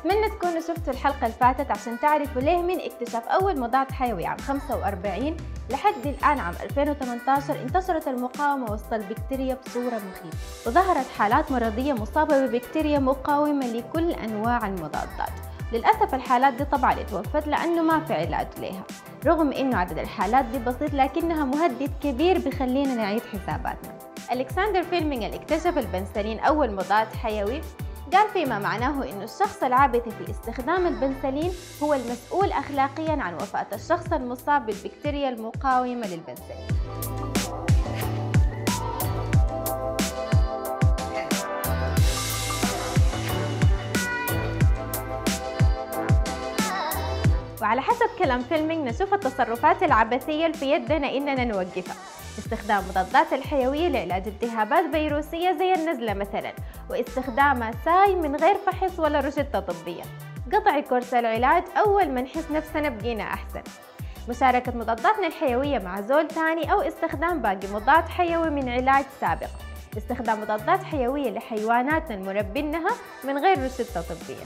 أتمنى تكونوا شفتوا الحلقة اللي فاتت عشان تعرفوا ليه من اكتشاف أول مضاد حيوي عام 45 لحد الآن عام 2018 انتشرت المقاومة وسط البكتيريا بصورة مخيفة وظهرت حالات مرضية مصابة ببكتيريا مقاومة لكل أنواع المضادات للأسف الحالات دي طبعا اتوفت لأنه ما في علاج لها رغم إنه عدد الحالات دي بسيط لكنها مهدد كبير بخلينا نعيد حساباتنا ألكسندر فيلمينج اللي اكتشف البنسلين أول مضاد حيوي قال فيما معناه أن الشخص العابث في استخدام البنسلين هو المسؤول أخلاقيا عن وفاة الشخص المصاب بالبكتيريا المقاومة للبنسلين وعلى حسب كلام فيلمينج نشوف التصرفات العبثية اللي في يدنا إننا نوقفها استخدام مضادات الحيوية لعلاج التهابات فيروسية زي النزلة مثلا واستخدامها ساي من غير فحص ولا روشتة طبية قطع كورس العلاج أول ما نحس نفسنا بقينا أحسن مشاركة مضاداتنا الحيوية مع زول تاني أو استخدام باقي مضاد حيوي من علاج سابق استخدام مضادات حيوية لحيواناتنا المربينها من غير روشتة طبية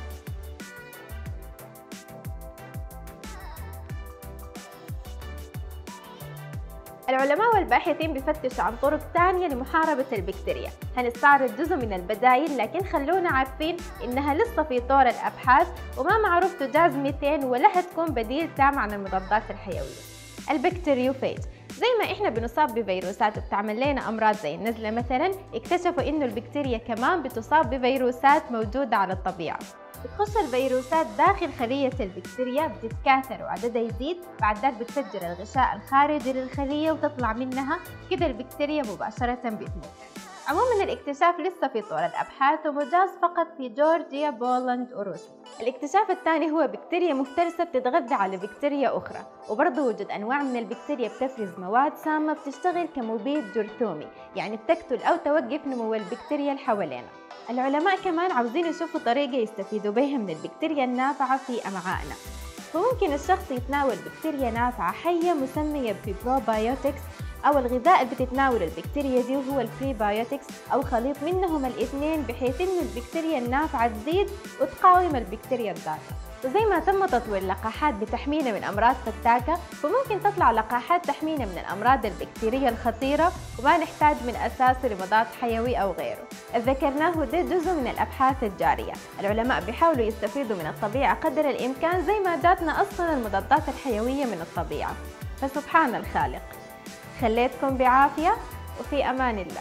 العلماء والباحثين بيفتشوا عن طرق تانية لمحاربة البكتيريا هنستعرض جزء من البدائل لكن خلونا عارفين إنها لسه في طور الأبحاث وما معروف تجاز 200 ولا حتكون بديل تام عن المضادات الحيوية البكتيريوفيج زي ما احنا بنصاب بفيروسات وبتعمل لنا امراض زي النزله مثلا اكتشفوا انه البكتيريا كمان بتصاب بفيروسات موجوده على الطبيعه بتخش الفيروسات داخل خلية البكتيريا بتتكاثر وعددها يزيد بعد ذلك بتفجر الغشاء الخارجي للخلية وتطلع منها كده البكتيريا مباشرة بتموت عموما الاكتشاف لسه في طور الابحاث ومجاز فقط في جورجيا بولند وروسيا الاكتشاف الثاني هو بكتيريا مفترسه بتتغذى على بكتيريا اخرى وبرضه وجود انواع من البكتيريا بتفرز مواد سامه بتشتغل كمبيد جرثومي يعني بتقتل او توقف نمو البكتيريا اللي حوالينا العلماء كمان عاوزين يشوفوا طريقة يستفيدوا بها من البكتيريا النافعة في أمعائنا فممكن الشخص يتناول بكتيريا نافعة حية مسمية ببروبايوتكس أو الغذاء اللي بتتناول البكتيريا دي وهو البريبايوتكس أو خليط منهم الاثنين بحيث إنه البكتيريا النافعة تزيد وتقاوم البكتيريا الضارة وزي ما تم تطوير لقاحات بتحمينا من أمراض فتاكة فممكن تطلع لقاحات تحمينا من الأمراض البكتيرية الخطيرة وما نحتاج من أساسه لمضاد حيوي أو غيره ذكرناه ده جزء من الأبحاث الجارية العلماء بيحاولوا يستفيدوا من الطبيعة قدر الإمكان زي ما جاتنا أصلا المضادات الحيوية من الطبيعة فسبحان الخالق خليتكم بعافية وفي أمان الله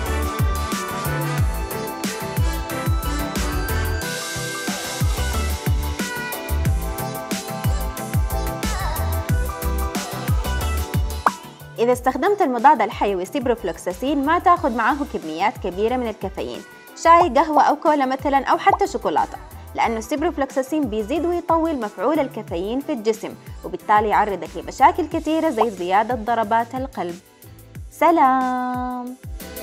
إذا استخدمت المضاد الحيوي سيبروفلوكساسين ما تاخذ معه كميات كبيرة من الكافيين شاي قهوة أو كولا مثلا أو حتى شوكولاتة لأنه السيبروفلوكساسين بيزيد ويطول مفعول الكافيين في الجسم وبالتالي يعرضك لمشاكل كثيرة زي زيادة ضربات القلب سلام